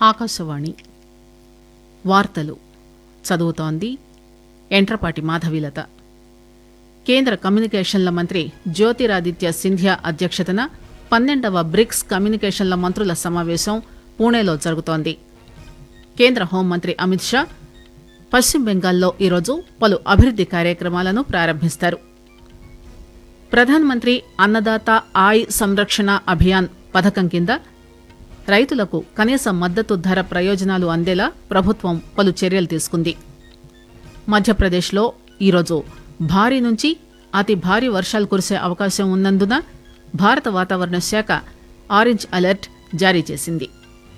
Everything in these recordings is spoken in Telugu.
ఆకాశవాణి వార్తలు చదువుతోంది ఎంట్రపాటి మాధవీలత కేంద్ర కమ్యూనికేషన్ల మంత్రి జ్యోతిరాదిత్య సింధియా అధ్యక్షతన పన్నెండవ బ్రిక్స్ కమ్యూనికేషన్ల మంత్రుల సమావేశం పూణేలో జరుగుతోంది కేంద్ర హోంమంత్రి అమిత్ షా పశ్చిమ బెంగాల్లో ఈరోజు పలు అభివృద్ది కార్యక్రమాలను ప్రారంభిస్తారు ప్రధానమంత్రి అన్నదాత ఆయ్ సంరక్షణ అభియాన్ పథకం కింద రైతులకు కనీస మద్దతు ధర ప్రయోజనాలు అందేలా ప్రభుత్వం పలు చర్యలు తీసుకుంది మధ్యప్రదేశ్లో ఈరోజు భారీ నుంచి అతి భారీ వర్షాలు కురిసే అవకాశం ఉన్నందున భారత వాతావరణ శాఖ ఆరెంజ్ అలర్ట్ జారీ చేసింది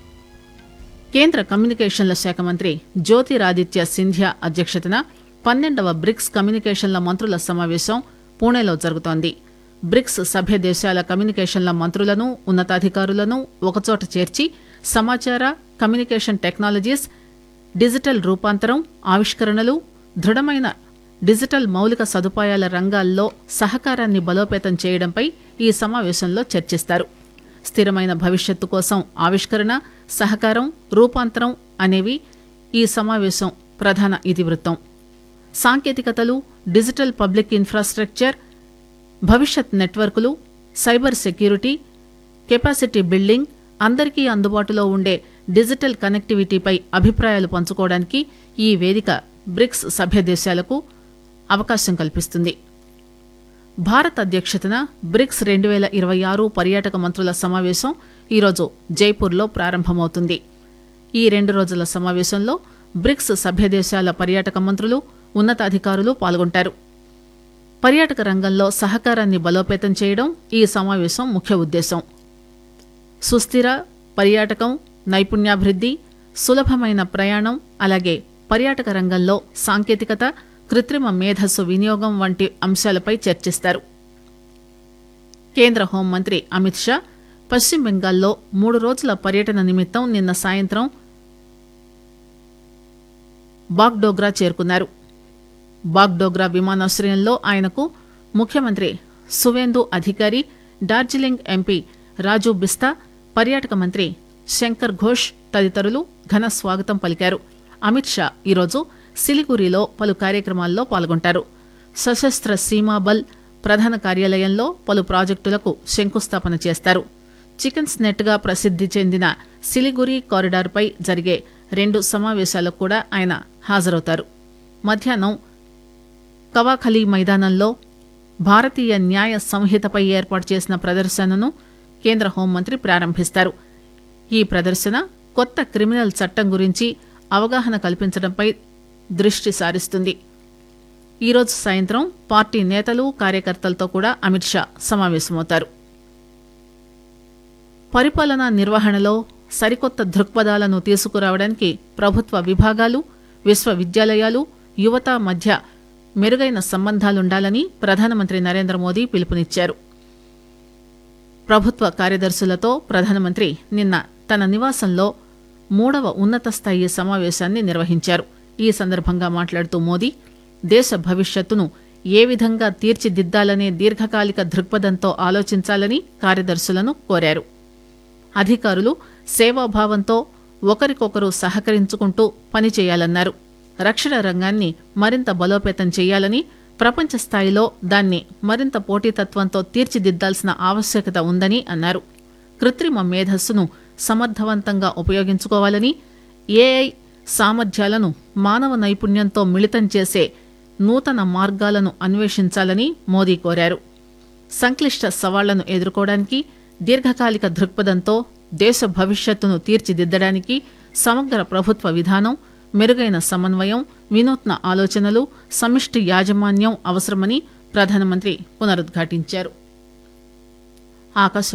కేంద్ర కమ్యూనికేషన్ల శాఖ మంత్రి జ్యోతిరాదిత్య సింధియా అధ్యక్షతన పన్నెండవ బ్రిక్స్ కమ్యూనికేషన్ల మంత్రుల సమావేశం పూణేలో జరుగుతోంది బ్రిక్స్ సభ్య దేశాల కమ్యూనికేషన్ల మంత్రులను ఉన్నతాధికారులను ఒకచోట చేర్చి సమాచార కమ్యూనికేషన్ టెక్నాలజీస్ డిజిటల్ రూపాంతరం ఆవిష్కరణలు దృఢమైన డిజిటల్ మౌలిక సదుపాయాల రంగాల్లో సహకారాన్ని బలోపేతం చేయడంపై ఈ సమావేశంలో చర్చిస్తారు స్థిరమైన భవిష్యత్తు కోసం ఆవిష్కరణ సహకారం రూపాంతరం అనేవి ఈ సమావేశం ప్రధాన ఇతివృత్తం సాంకేతికతలు డిజిటల్ పబ్లిక్ ఇన్ఫ్రాస్ట్రక్చర్ భవిష్యత్ నెట్వర్కులు సైబర్ సెక్యూరిటీ కెపాసిటీ బిల్డింగ్ అందరికీ అందుబాటులో ఉండే డిజిటల్ కనెక్టివిటీపై అభిప్రాయాలు పంచుకోవడానికి ఈ వేదిక బ్రిక్స్ సభ్య దేశాలకు అవకాశం కల్పిస్తుంది భారత్ అధ్యక్షతన బ్రిక్స్ రెండు పేల ఇరవై ఆరు పర్యాటక మంత్రుల సమావేశం ఈరోజు జైపూర్లో ప్రారంభమవుతుంది ఈ రెండు రోజుల సమావేశంలో బ్రిక్స్ సభ్య దేశాల పర్యాటక మంత్రులు ఉన్నతాధికారులు పాల్గొంటారు పర్యాటక రంగంలో సహకారాన్ని బలోపేతం చేయడం ఈ సమావేశం ముఖ్య ఉద్దేశం సుస్థిర పర్యాటకం నైపుణ్యాభివృద్ది సులభమైన ప్రయాణం అలాగే పర్యాటక రంగంలో సాంకేతికత కృత్రిమ మేధస్సు వినియోగం వంటి అంశాలపై చర్చిస్తారు కేంద్ర హోంమంత్రి అమిత్ షా పశ్చిమ బెంగాల్లో మూడు రోజుల పర్యటన నిమిత్తం నిన్న సాయంత్రం బాగ్డోగ్రా చేరుకున్నారు బాగ్డోగ్రా విమానాశ్రయంలో ఆయనకు ముఖ్యమంత్రి సువేందు అధికారి డార్జిలింగ్ ఎంపీ రాజు బిస్తా పర్యాటక మంత్రి శంకర్ ఘోష్ తదితరులు ఘన స్వాగతం పలికారు అమిత్ షా ఈరోజు సిలిగురిలో పలు కార్యక్రమాల్లో పాల్గొంటారు సశస్త్ర సీమాబల్ ప్రధాన కార్యాలయంలో పలు ప్రాజెక్టులకు శంకుస్థాపన చేస్తారు చికెన్స్ నెట్ గా ప్రసిద్ది చెందిన సిలిగురి కారిడార్పై జరిగే రెండు సమావేశాలకు కూడా ఆయన హాజరవుతారు మధ్యాహ్నం కవాఖలీ మైదానంలో భారతీయ న్యాయ సంహితపై ఏర్పాటు చేసిన ప్రదర్శనను కేంద్ర హోంమంత్రి ప్రారంభిస్తారు ఈ ప్రదర్శన కొత్త క్రిమినల్ చట్టం గురించి అవగాహన కల్పించడంపై దృష్టి సారిస్తుంది ఈరోజు సాయంత్రం పార్టీ నేతలు కార్యకర్తలతో కూడా అమిత్ షా సమావేశమవుతారు పరిపాలనా నిర్వహణలో సరికొత్త దృక్పథాలను తీసుకురావడానికి ప్రభుత్వ విభాగాలు విశ్వవిద్యాలయాలు యువత మధ్య మెరుగైన సంబంధాలుండాలని ప్రధానమంత్రి నరేంద్ర మోదీ పిలుపునిచ్చారు ప్రభుత్వ కార్యదర్శులతో ప్రధానమంత్రి నిన్న తన నివాసంలో మూడవ ఉన్నత స్థాయి సమావేశాన్ని నిర్వహించారు ఈ సందర్భంగా మాట్లాడుతూ మోదీ దేశ భవిష్యత్తును ఏ విధంగా తీర్చిదిద్దాలనే దీర్ఘకాలిక దృక్పథంతో ఆలోచించాలని కార్యదర్శులను కోరారు అధికారులు సేవాభావంతో ఒకరికొకరు సహకరించుకుంటూ పనిచేయాలన్నారు రక్షణ రంగాన్ని మరింత బలోపేతం చేయాలని ప్రపంచ స్థాయిలో దాన్ని మరింత పోటీతత్వంతో తీర్చిదిద్దాల్సిన ఆవశ్యకత ఉందని అన్నారు కృత్రిమ మేధస్సును సమర్థవంతంగా ఉపయోగించుకోవాలని ఏఐ సామర్థ్యాలను మానవ నైపుణ్యంతో మిళితం చేసే నూతన మార్గాలను అన్వేషించాలని మోదీ కోరారు సంక్లిష్ట సవాళ్లను ఎదుర్కోవడానికి దీర్ఘకాలిక దృక్పథంతో దేశ భవిష్యత్తును తీర్చిదిద్దడానికి సమగ్ర ప్రభుత్వ విధానం మెరుగైన సమన్వయం వినూత్న ఆలోచనలు సమిష్టి యాజమాన్యం అవసరమని ప్రధానమంత్రి పునరుద్ఘాటించారు ఆకాశం